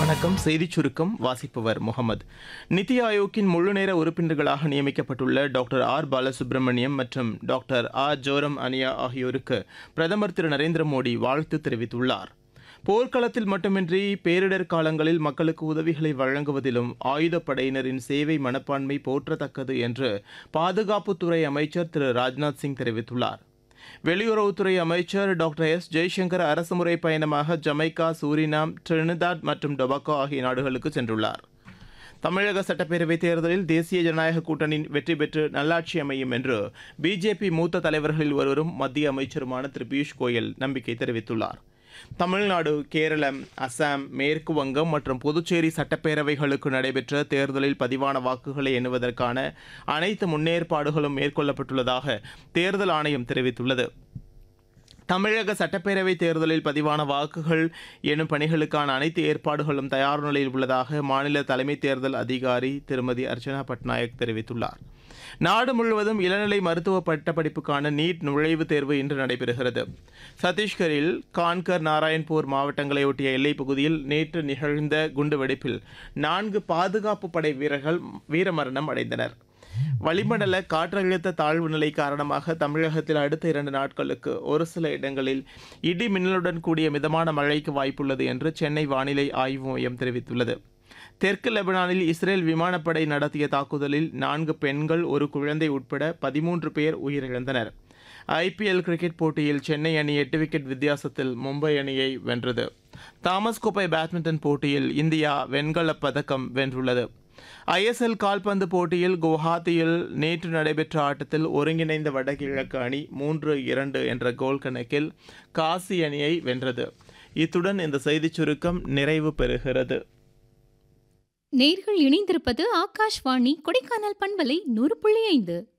வணக்கம் செய்திச் சுருக்கம் வாசிப்பவர் முகமது நிதி ஆயோக்கின் முழுநேர உறுப்பினர்களாக நியமிக்கப்பட்டுள்ள டாக்டர் ஆர் பாலசுப்ரமணியம் மற்றும் டாக்டர் ஆர் ஜோரம் அனியா ஆகியோருக்கு பிரதமர் திரு நரேந்திர மோடி வாழ்த்து தெரிவித்துள்ளார் போர்க்களத்தில் மட்டுமின்றி பேரிடர் காலங்களில் மக்களுக்கு உதவிகளை வழங்குவதிலும் ஆயுதப்படையினரின் சேவை மனப்பான்மை போற்றத்தக்கது என்று பாதுகாப்புத்துறை அமைச்சர் திரு ராஜ்நாத் சிங் தெரிவித்துள்ளார் வெளியுறவுத்துறை அமைச்சர் டாக்டர் எஸ் ஜெய்சங்கர் அரசுமுறை பயணமாக ஜமைக்கா சூரினாம் டிரினிதாட் மற்றும் டொபாக்கோ ஆகிய நாடுகளுக்கு சென்றுள்ளார் தமிழக சட்டப்பேரவைத் தேர்தலில் தேசிய ஜனநாயக கூட்டணி வெற்றி பெற்று நல்லாட்சி அமையும் என்று பிஜேபி மூத்த தலைவர்களில் ஒருவரும் மத்திய அமைச்சருமான திரு பியூஷ் கோயல் நம்பிக்கை தெரிவித்துள்ளார் தமிழ்நாடு கேரளம் அசாம் மேற்கு வங்கம் மற்றும் புதுச்சேரி சட்டப்பேரவைகளுக்கு நடைபெற்ற தேர்தலில் பதிவான வாக்குகளை எண்ணுவதற்கான அனைத்து முன்னேற்பாடுகளும் மேற்கொள்ளப்பட்டுள்ளதாக தேர்தல் ஆணையம் தெரிவித்துள்ளது தமிழக சட்டப்பேரவை தேர்தலில் பதிவான வாக்குகள் எனும் பணிகளுக்கான அனைத்து ஏற்பாடுகளும் தயார் நிலையில் உள்ளதாக மாநில தலைமை தேர்தல் அதிகாரி திருமதி அர்ச்சனா பட்நாயக் தெரிவித்துள்ளார் நாடு முழுவதும் இளநிலை மருத்துவ பட்டப்படிப்புக்கான நீட் நுழைவுத் தேர்வு இன்று நடைபெறுகிறது சத்தீஸ்கரில் கான்கர் நாராயண்பூர் மாவட்டங்களை ஒட்டிய எல்லைப் பகுதியில் நேற்று நிகழ்ந்த குண்டுவெடிப்பில் நான்கு பாதுகாப்பு படை வீரர்கள் வீரமரணம் அடைந்தனர் வளிமண்டல காற்றழுத்த தாழ்வு நிலை காரணமாக தமிழகத்தில் அடுத்த இரண்டு நாட்களுக்கு ஒரு சில இடங்களில் இடி மின்னலுடன் கூடிய மிதமான மழைக்கு வாய்ப்புள்ளது என்று சென்னை வானிலை ஆய்வு மையம் தெரிவித்துள்ளது தெற்கு லெபனானில் இஸ்ரேல் விமானப்படை நடத்திய தாக்குதலில் நான்கு பெண்கள் ஒரு குழந்தை உட்பட பதிமூன்று பேர் உயிரிழந்தனர் ஐபிஎல் கிரிக்கெட் போட்டியில் சென்னை அணி எட்டு விக்கெட் வித்தியாசத்தில் மும்பை அணியை வென்றது தாமஸ் கோப்பை பேட்மிண்டன் போட்டியில் இந்தியா வெண்கலப் பதக்கம் வென்றுள்ளது ஐஎஸ்எல் கால்பந்து போட்டியில் குவஹாத்தியில் நேற்று நடைபெற்ற ஆட்டத்தில் ஒருங்கிணைந்த வடகிழக்கு அணி மூன்று இரண்டு என்ற கோல் கணக்கில் காசி அணியை வென்றது இத்துடன் இந்த செய்திச் சுருக்கம் நிறைவு பெறுகிறது நேர்கள் இணைந்திருப்பது ஆகாஷ்வாணி கொடைக்கானல் பண்பலை நூறு புள்ளி ஐந்து